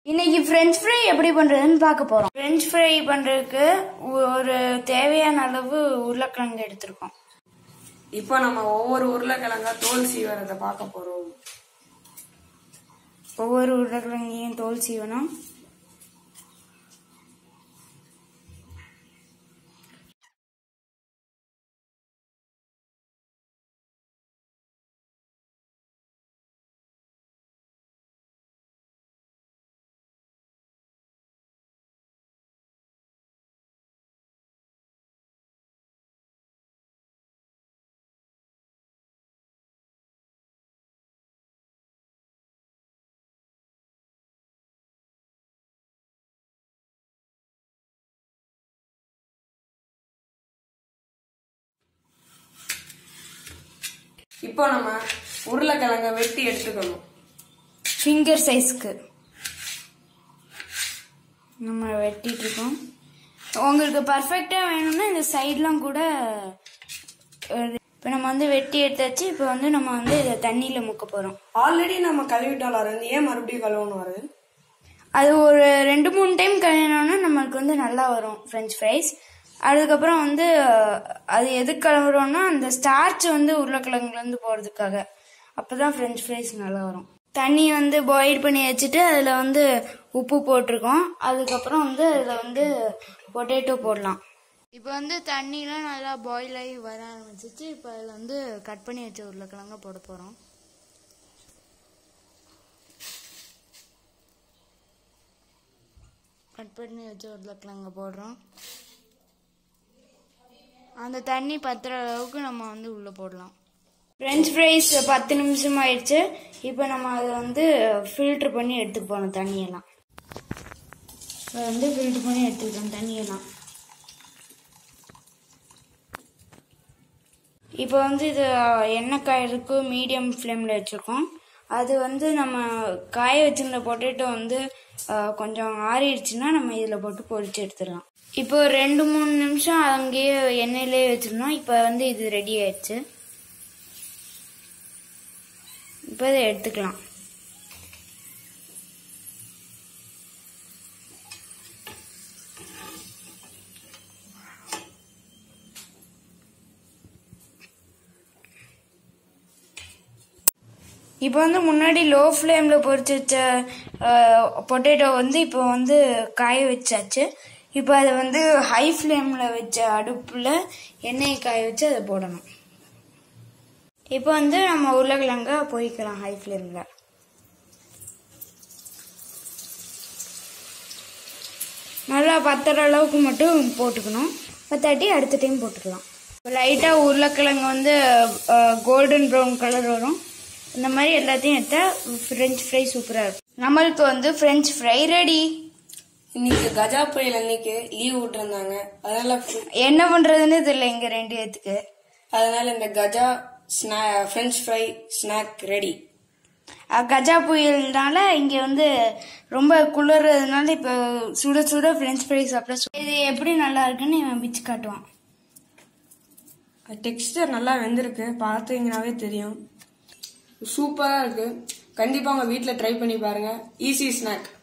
இன்னைக்கு French fry எப்படி பண்றதுன்னு பார்க்க போறோம் ஃப்ரெஞ்ச் ஃப்ரை பண்றதுக்கு ஒரு தேவையான அளவு உருளைக்கிழங்கு எடுத்திருக்கோம் இப்போ நம்ம ஒவ்வொரு உருளைக்கிழங்கா தோல் சீவரத்தை பார்க்க போறோம் ஒவ்வொரு உருளைக்கிழங்கையும் தோல் சீவனம் இப்போ நம்ம உருளைக்கிழங்க வெட்டி எடுத்துக்கணும் ஃபிங்கர் சைஸ்க்கு நம்ம வெட்டிட்டு இருக்கோம் உங்களுக்கு பர்ஃபெக்டா வேணும்னா இந்த சைட்லாம் கூட இப்போ நம்ம வந்து வெட்டி எடுத்தாச்சு இப்போ வந்து நம்ம வந்து இதை தண்ணியில முக்க போறோம் ஆல்ரெடி நம்ம கழுவிட்டால் வருது ஏன் மறுபடியும் கழுவணும் வருது அது ஒரு ரெண்டு மூணு டைம் கழுவினோன்னா நம்மளுக்கு வந்து நல்லா வரும் ஃப்ரெஞ்ச் ஃப்ரைஸ் அதுக்கப்புறம் வந்து அது எதுக்கு கழுவுறோம்னா அந்த ஸ்டார்ச் வந்து உருளைக்கிழங்குல இருந்து போறதுக்காக அப்பதான் ஃப்ரெஞ்ச் ஃப்ரைஸ் நல்லா வரும் தண்ணி வந்து பாயில் பண்ணி வச்சுட்டு அதுல வந்து உப்பு போட்டிருக்கோம் அதுக்கப்புறம் வந்து அதுல வந்து பொட்டேட்டோ போடலாம் இப்போ வந்து தண்ணிலாம் நல்லா பாயில் ஆகி வர ஆரம்பிச்சிச்சு இப்போ அதில் வந்து கட் பண்ணி வச்ச உருளைக்கிழங்க போட போகிறோம் கட் பண்ணி வச்ச உருளைக்கிழங்க போடுறோம் அந்த தண்ணி பத்துற அளவுக்கு நம்ம வந்து உள்ளே போடலாம் ஃப்ரெஞ்ச் ஃப்ரைஸ் பத்து நிமிஷம் ஆயிடுச்சு இப்போ நம்ம அதை வந்து ஃபில்டர் பண்ணி எடுத்துக்க போகணும் தண்ணியெல்லாம் அதை வந்து ஃபில்டர் பண்ணி எடுத்துக்கிட்டோம் தண்ணியெல்லாம் இப்போ வந்து இது எண்ணெய் காயறதுக்கு மீடியம் ஃப்ளேமில் வச்சுருக்கோம் அது வந்து நம்ம காய வச்சிருந்த பொட்டேட்டோ வந்து அஹ், கொஞ்சம் ஆறிடுச்சுன்னா நம்ம இதில் போட்டு பொரிச்சு எடுத்துடலாம் இப்போ ஒரு ரெண்டு மூணு நிமிஷம் அங்கேயே எண்ணெயிலே வச்சிருந்தோம் இப்போ வந்து இது ரெடி ஆயிடுச்சு இப்போ இதை எடுத்துக்கலாம் இப்போ வந்து முன்னாடி லோ ஃப்ளேமில் பொரிச்சு வச்ச பொட்டேட்டோ வந்து இப்போ வந்து காய வச்சாச்சு இப்போ அதை வந்து ஹை ஃப்ளேமில் வச்ச அடுப்பில் எண்ணெயை காய வச்சு அதை போடணும் இப்போ வந்து நம்ம உருளைக்கிழங்க பொரிக்கலாம் ஹை ஃப்ளேமில் நல்லா பத்துற அளவுக்கு மட்டும் போட்டுக்கணும் பத்தாட்டி அடுத்த டைம் போட்டுக்கலாம் லைட்டாக உருளைக்கிழங்கு வந்து கோல்டன் ப்ரௌன் கலர் வரும் இந்த மாதிரி எல்லாத்தையும் எடுத்தா ஃப்ரெஞ்ச் ஃப்ரை சூப்பராக இருக்கும் நம்மளுக்கு வந்து ஃப்ரெஞ்ச் ஃப்ரை ரெடி இன்னைக்கு கஜா புயல் அன்னைக்கு லீவ் விட்டுருந்தாங்க அதனால என்ன பண்ணுறதுன்னு தெரியல இங்கே ரெண்டு பேத்துக்கு அதனால இந்த கஜா ஸ்நா ஃப்ரெஞ்ச் ஃப்ரை ஸ்நாக் ரெடி அஹ் கஜா புயல்னால இங்கே வந்து ரொம்ப குளிர்றதுனால இப்போ சுட சுட ஃப்ரெஞ்ச் ஃப்ரை சாப்பிட சு- இது எப்படி நல்லா இருக்குன்னு இவன் பிச்சு காட்டுவான் டெக்ஸ்டர் நல்லா வெந்திருக்கு பார்த்தீங்கன்னாவே தெரியும் சூப்பராக இருக்கு கண்டிப்பாக உங்கள் வீட்டில் ட்ரை பண்ணி பாருங்க ஈஸி ஸ்நாக்